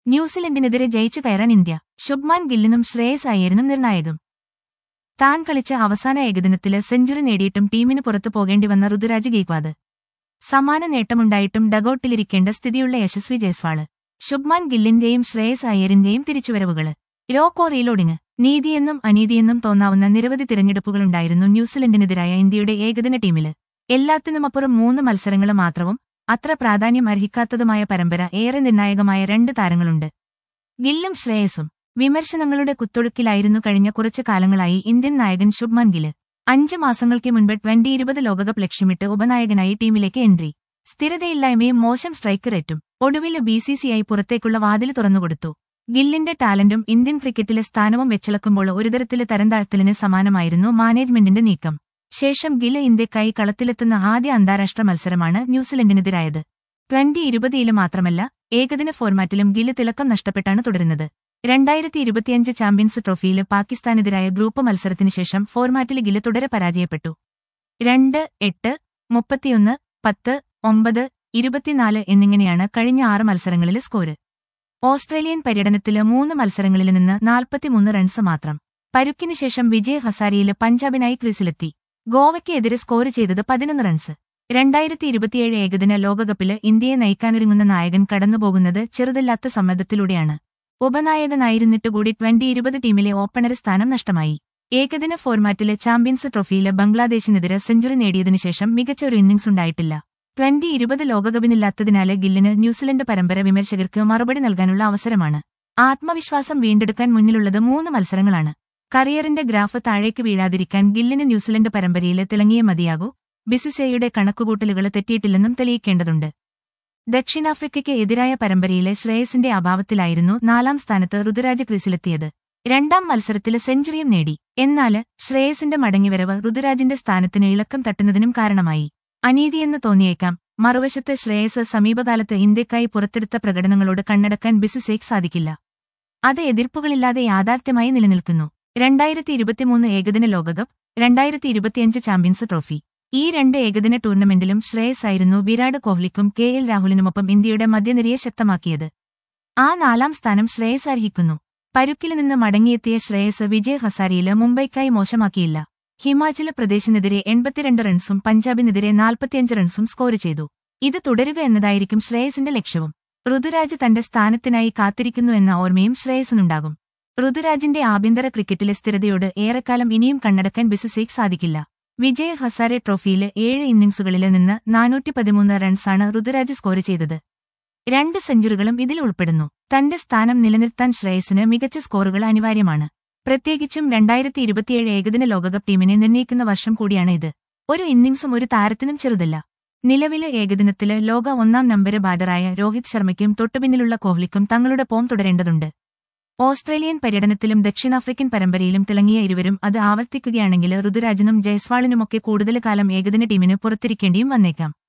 ന്യൂസിലൻഡിനെതിരെ ജയിച്ചു കയറാൻ ഇന്ത്യ ശുഭ്മാൻ ഗില്ലിനും ശ്രേയസ് അയ്യരിനും നിർണായകം താൻ കളിച്ച അവസാന ഏകദിനത്തില് സെഞ്ചുറി നേടിയിട്ടും ടീമിന് പുറത്തു പോകേണ്ടി വന്ന ഋതുരാജ് ഗെയ്ക്വാദ് സമാന നേട്ടമുണ്ടായിട്ടും ഡഗൌട്ടിലിരിക്കേണ്ട സ്ഥിതിയുള്ള യശസ്വി ജയ്സ്വാള് ശുഭ്മാൻ ഗില്ലിന്റെയും ശ്രേയസ് അയ്യരിന്റെയും തിരിച്ചുവരവുകള് ലോക്കോ റീലോഡിംഗ് നീതിയെന്നും അനീതിയെന്നും തോന്നാവുന്ന നിരവധി തിരഞ്ഞെടുപ്പുകളുണ്ടായിരുന്നു ന്യൂസിലൻഡിനെതിരായ ഇന്ത്യയുടെ ഏകദിന ടീമില് എല്ലാത്തിനുമപ്പുറം മൂന്ന് മത്സരങ്ങൾ മാത്രവും അത്ര പ്രാധാന്യം അർഹിക്കാത്തതുമായ പരമ്പര ഏറെ നിർണായകമായ രണ്ട് താരങ്ങളുണ്ട് ഗില്ലും ശ്രേയസും വിമർശനങ്ങളുടെ കുത്തൊഴുക്കിലായിരുന്നു കഴിഞ്ഞ കുറച്ചു കാലങ്ങളായി ഇന്ത്യൻ നായകൻ ശുഭ്മാൻ ഗില് അഞ്ച് മാസങ്ങൾക്ക് മുൻപ് ട്വന്റി ഇരുപത് ലോകകപ്പ് ലക്ഷ്യമിട്ട് ഉപനായകനായി ടീമിലേക്ക് എൻട്രി സ്ഥിരതയില്ലായ്മയും മോശം സ്ട്രൈക്ക് റേറ്റും ഒടുവിൽ ബിസിസിഐ പുറത്തേക്കുള്ള വാതിൽ തുറന്നുകൊടുത്തു ഗില്ലിന്റെ ടാലന്റും ഇന്ത്യൻ ക്രിക്കറ്റിലെ സ്ഥാനവും വെച്ചിളക്കുമ്പോൾ ഒരുതരത്തിലെ തരംതാഴ്ത്തലിന് സമാനമായിരുന്നു മാനേജ്മെന്റിന്റെ നീക്കം ശേഷം ഗില് ഇന്ത്യക്കായി കളത്തിലെത്തുന്ന ആദ്യ അന്താരാഷ്ട്ര മത്സരമാണ് ന്യൂസിലൻഡിനെതിരായത് ട്വന്റി ഇരുപതിയില് മാത്രമല്ല ഏകദിന ഫോർമാറ്റിലും ഗില് തിളക്കം നഷ്ടപ്പെട്ടാണ് തുടരുന്നത് രണ്ടായിരത്തി ഇരുപത്തിയഞ്ച് ചാമ്പ്യൻസ് ട്രോഫിയിൽ പാകിസ്ഥാനെതിരായ ഗ്രൂപ്പ് മത്സരത്തിന് ശേഷം ഫോർമാറ്റിൽ ഗില് തുടരെ പരാജയപ്പെട്ടു രണ്ട് എട്ട് മുപ്പത്തിയൊന്ന് പത്ത് ഒമ്പത് ഇരുപത്തിനാല് എന്നിങ്ങനെയാണ് കഴിഞ്ഞ ആറ് മത്സരങ്ങളിൽ സ്കോര് ഓസ്ട്രേലിയൻ പര്യടനത്തില് മൂന്ന് മത്സരങ്ങളിൽ നിന്ന് നാൽപ്പത്തിമൂന്ന് റൺസ് മാത്രം പരുക്കിന് ശേഷം വിജയ് ഹസാരിയില് പഞ്ചാബിനായി ക്രീസിലെത്തി ഗോവയ്ക്ക് എതിരെ സ്കോർ ചെയ്തത് പതിനൊന്ന് റൺസ് രണ്ടായിരത്തി ഇരുപത്തിയേഴ് ഏകദിന ലോകകപ്പില് ഇന്ത്യയെ നയിക്കാനൊരുങ്ങുന്ന നായകൻ കടന്നുപോകുന്നത് ചെറുതല്ലാത്ത സമ്മർദ്ദത്തിലൂടെയാണ് ഉപനായകനായിരുന്നിട്ടുകൂടി ട്വന്റി ഇരുപത് ടീമിലെ ഓപ്പണർ സ്ഥാനം നഷ്ടമായി ഏകദിന ഫോർമാറ്റിലെ ചാമ്പ്യൻസ് ട്രോഫിയില് ബംഗ്ലാദേശിനെതിരെ സെഞ്ചുറി നേടിയതിനു ശേഷം മികച്ച ഒരു ഇന്നിംഗ്സ് ഉണ്ടായിട്ടില്ല ട്വന്റി ഇരുപത് ലോകകപ്പിനില്ലാത്തതിനാല് ഗില്ലിന് ന്യൂസിലൻഡ് പരമ്പര വിമർശകർക്ക് മറുപടി നൽകാനുള്ള അവസരമാണ് ആത്മവിശ്വാസം വീണ്ടെടുക്കാൻ മുന്നിലുള്ളത് മൂന്ന് മത്സരങ്ങളാണ് കരിയറിന്റെ ഗ്രാഫ് താഴേക്ക് വീഴാതിരിക്കാൻ ഗില്ലിന് ന്യൂസിലൻഡ് പരമ്പരയിൽ തിളങ്ങിയേ മതിയാകൂ ബിസിസിഐയുടെ കണക്കുകൂട്ടലുകൾ തെറ്റിയിട്ടില്ലെന്നും തെളിയിക്കേണ്ടതുണ്ട് ദക്ഷിണാഫ്രിക്കയ്ക്ക് എതിരായ പരമ്പരയിലെ ശ്രേയസിന്റെ അഭാവത്തിലായിരുന്നു നാലാം സ്ഥാനത്ത് ഋതുരാജ് ക്രീസിലെത്തിയത് രണ്ടാം മത്സരത്തില് സെഞ്ചുറിയും നേടി എന്നാല് ശ്രേയസിന്റെ മടങ്ങിവരവ് ഋതുരാജിന്റെ സ്ഥാനത്തിന് ഇളക്കം തട്ടുന്നതിനും കാരണമായി അനീതിയെന്ന് തോന്നിയേക്കാം മറുവശത്ത് ശ്രേയസ് സമീപകാലത്ത് ഇന്ത്യക്കായി പുറത്തെടുത്ത പ്രകടനങ്ങളോട് കണ്ണടക്കാൻ ബിസിസേക്ക് സാധിക്കില്ല അത് എതിർപ്പുകളില്ലാതെ യാഥാർത്ഥ്യമായി നിലനിൽക്കുന്നു രണ്ടായിരത്തി ഇരുപത്തിമൂന്ന് ഏകദിന ലോകകപ്പ് രണ്ടായിരത്തി ഇരുപത്തിയഞ്ച് ചാമ്പ്യൻസ് ട്രോഫി ഈ രണ്ട് ഏകദിന ടൂർണമെന്റിലും ശ്രേയസ് ആയിരുന്നു വിരാട് കോഹ്ലിക്കും കെ എൽ രാഹുലിനുമൊപ്പം ഇന്ത്യയുടെ മധ്യനിരയെ ശക്തമാക്കിയത് ആ നാലാം സ്ഥാനം ശ്രേയസ് അർഹിക്കുന്നു പരുക്കിൽ നിന്ന് മടങ്ങിയെത്തിയ ശ്രേയസ് വിജയ് ഹസാരിയില് മുംബൈക്കായി മോശമാക്കിയില്ല ഹിമാചൽ പ്രദേശിനെതിരെ എൺപത്തിരണ്ട് റൺസും പഞ്ചാബിനെതിരെ നാൽപ്പത്തിയഞ്ച് റൺസും സ്കോർ ചെയ്തു ഇത് തുടരുക എന്നതായിരിക്കും ശ്രേയസിന്റെ ലക്ഷ്യവും ഋതുരാജ് തന്റെ സ്ഥാനത്തിനായി കാത്തിരിക്കുന്നു എന്ന ഓർമ്മയും ശ്രേയസിനുണ്ടാകും ഋതുരാജിന്റെ ആഭ്യന്തര ക്രിക്കറ്റിലെ സ്ഥിരതയോട് ഏറെക്കാലം ഇനിയും കണ്ണടക്കാൻ ബിസിസേക്ക് സാധിക്കില്ല വിജയ് ഹസാരെ ട്രോഫിയിലെ ഏഴ് ഇന്നിംഗ്സുകളിൽ നിന്ന് നാനൂറ്റി പതിമൂന്ന് റൺസാണ് ഋതുരാജ് സ്കോർ ചെയ്തത് രണ്ട് സെഞ്ചുറികളും ഇതിൽ ഉൾപ്പെടുന്നു തന്റെ സ്ഥാനം നിലനിർത്താൻ ശ്രേയസിന് മികച്ച സ്കോറുകൾ അനിവാര്യമാണ് പ്രത്യേകിച്ചും രണ്ടായിരത്തി ഇരുപത്തിയേഴ് ഏകദിന ലോകകപ്പ് ടീമിനെ നിർണ്ണയിക്കുന്ന വർഷം കൂടിയാണ് ഇത് ഒരു ഇന്നിംഗ്സും ഒരു താരത്തിനും ചെറുതല്ല നിലവിലെ ഏകദിനത്തില് ലോക ഒന്നാം നമ്പര് ബാറ്ററായ രോഹിത് ശർമ്മയ്ക്കും തൊട്ടുപിന്നിലുള്ള കോഹ്ലിക്കും തങ്ങളുടെ പോം തുടരേണ്ടതുണ്ട് ഓസ്ട്രേലിയൻ പര്യടനത്തിലും ദക്ഷിണാഫ്രിക്കൻ പരമ്പരയിലും തിളങ്ങിയ ഇരുവരും അത് ആവർത്തിക്കുകയാണെങ്കിൽ ഋതുരാജിനും ജയ്സ്വാളിനുമൊക്കെ കൂടുതൽ കാലം ഏകദിന ടീമിന് പുറത്തിരിക്കേണ്ടിയും വന്നേക്കാം